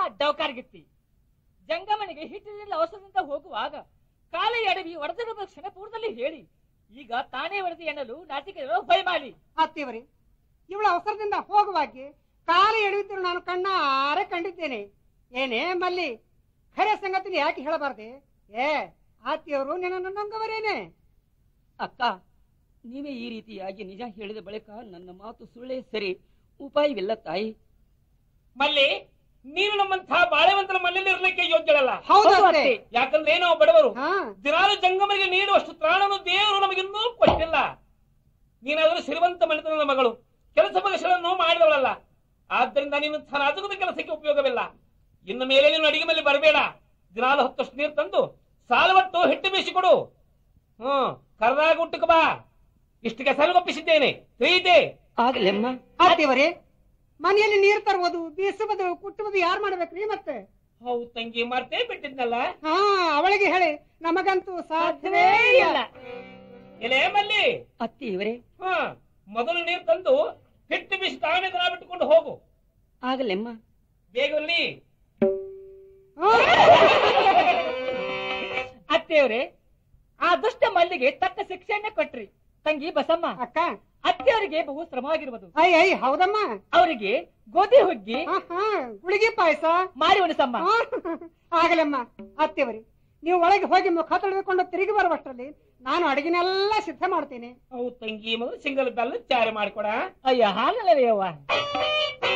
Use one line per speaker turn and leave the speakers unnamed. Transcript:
ಡೌಕಾರ್ಗಿತ್ತಿ ಜಂಗಮನಿಗೆ ಹಿಟ್ಟಿನಿಂದ ಅವಸರದಿಂದ ಹೋಗುವಾಗ ಕಾಲ ಎಡವಿ ಒಡೆದಿರುವ ಕ್ಷಣ ಪೂರ್ವದಲ್ಲಿ ಹೇಳಿ ಈಗ ತಾನೇ ಒಡೆದು ಎನ್ನಲು ನಾಚಿಕೆ ಹೊಯ್ಮಾಲಿ
ಅತ್ತಿಯವರೇ ಇವಳ ಅವಸರದಿಂದ ಹೋಗುವಾಗೆ ಕಾಲು ಎಳೆಯುತ್ತಿರು ನಾನು ಕಣ್ಣಾರೆ ಕಂಡಿದ್ದೇನೆ ಏನೇ ಮಲ್ಲಿ ಖರೆ ಸಂಗತಿನ ಯಾಕೆ ಹೇಳಬಾರ್ದೆ ಏ ಆತಿಯವರು ನಿನ್ನನ್ನು ನೊಂಗವರೇನೆ
ಅಕ್ಕ ನೀವೇ ಈ ರೀತಿಯಾಗಿ ನಿಜ ಹೇಳಿದ ಬಳಿಕ ನನ್ನ ಮಾತು ಸುಳ್ಳೇ ಸರಿ ಉಪಾಯವಿಲ್ಲ ತಾಯಿ
ಮಲ್ಲಿ ನೀನು ನಮ್ಮಂತಹ ಬಾಳೆವಂತನ ಮನೆಯಲ್ಲಿ ಇರ್ಲಿಕ್ಕೆ ಯೋಗ್ಯಳಲ್ಲ
ಹೌದು
ಹೌದು
ಅತ್ತೆ.
ಅತ್ತೆ.
ಯಾಕಂದ್ರೆ ನಾವು ಬಡವರು
ಹಾ
ದಿನಾಲು ಜಂಗಮರಿಗೆ ನೀಡುವಷ್ಟು ತ್ರಾಣನು ದೇವರು ನಮಗಿನ್ನೂ ಕೊಟ್ಟಿಲ್ಲ ನೀನಾದರೂ ಶ್ರೀಮಂತ ಮನೆತನದ ಮಗಳು ಕೆಲಸ ಬಗೆಗಳನ್ನು ಮಾಡಿದವಳಲ್ಲ ಆದ್ದರಿಂದ ನೀನು ರಾಜಕದ ಕೆಲಸಕ್ಕೆ ಉಪಯೋಗವಿಲ್ಲ ಇನ್ನು ಮೇಲೆ ನೀನು ಅಡಿಗೆ ಮೇಲೆ ಬರಬೇಡ ದಿನಾಲು ಹತ್ತಷ್ಟು ನೀರು ತಂದು ಸಾಲವಟ್ಟು ಹಿಟ್ಟು ಬೀಸಿಕೊಡು ಹ್ಮ್ ಕರ್ದಾಗ ಊಟಕ್ಕೆ ಬಾ ಇಷ್ಟು ಕೆಸರುಗೊಪ್ಪಿಸಿದ್ದೇನೆ ತಿಳಿಯಿತೆ
ಆಗಲೆಮ್ಮ
ಆತಿಯವರೇ ಮನೆಯಲ್ಲಿ ನೀರು ತರುವುದು ಬೀಸುವುದು ಕುಟ್ಟುವುದು ಯಾರು ಮಾಡ್ಬೇಕ್ರಿ ಮತ್ತೆ
ಹೌದು ತಂಗಿ ಮರ್ತೇ ಬಿಟ್ಟಿದ್ನಲ್ಲ
ಹಾ ಅವಳಿಗೆ ಹೇಳಿ ನಮಗಂತೂ ಸಾಧ್ಯವೇ ಇಲ್ಲ
ಎಲೆ ಮಲ್ಲಿ
ಅತ್ತಿ ಇವರೇ
ಹಾ ಮೊದಲು ನೀರು ತಂದು ಹಿಟ್ಟು ಬೀಸಿ ತಾನೇ ದನ ಬಿಟ್ಟುಕೊಂಡು ಹೋಗು
ಆಗಲೆಮ್ಮ
ಬೇಗಲ್ಲಿ
ಹಾ.
ಅತ್ತೆಯವರೇ ಆ ದುಷ್ಟ ಮಲ್ಲಿಗೆ ತಕ್ಕ ಶಿಕ್ಷೆಯನ್ನೇ ಕೊಟ್ರಿ ತಂಗಿ ಬಸಮ್ಮ
ಅಕ್ಕ
ಅತ್ತೆಯವರಿಗೆ ಬಹು ಶ್ರಮವಾಗಿರುವುದು
ಐ ಐ ಹೌದಮ್ಮ
ಅವರಿಗೆ ಗೋಧಿ ಹುಗ್ಗಿ
ಹಾ ಹಾ ಗುಳಿಗೆ ಪಾಯಸ
ಮಾಡಿ ಉಣಿಸಮ್ಮ
ಆಗಲಮ್ಮ ಅತ್ತೆವರಿ ನೀವು ಒಳಗೆ ಹೋಗಿ ಮುಖ ತೊಳೆದುಕೊಂಡು ತಿರುಗಿ ಬರುವಷ್ಟರಲ್ಲಿ ನಾನು ಅಡಿಗೆನೆಲ್ಲ ಸಿದ್ಧ ಮಾಡ್ತೀನಿ
ಹೌದು ತಂಗಿ ಮೊದಲು ಸಿಂಗಲ್ ಬೆಲ್ಲ ಚಾರೆ ಮಾಡಿಕೊಡ
ಅಯ್ಯ ಹಾಲಲ್ಲವೇ ಅವ್ವ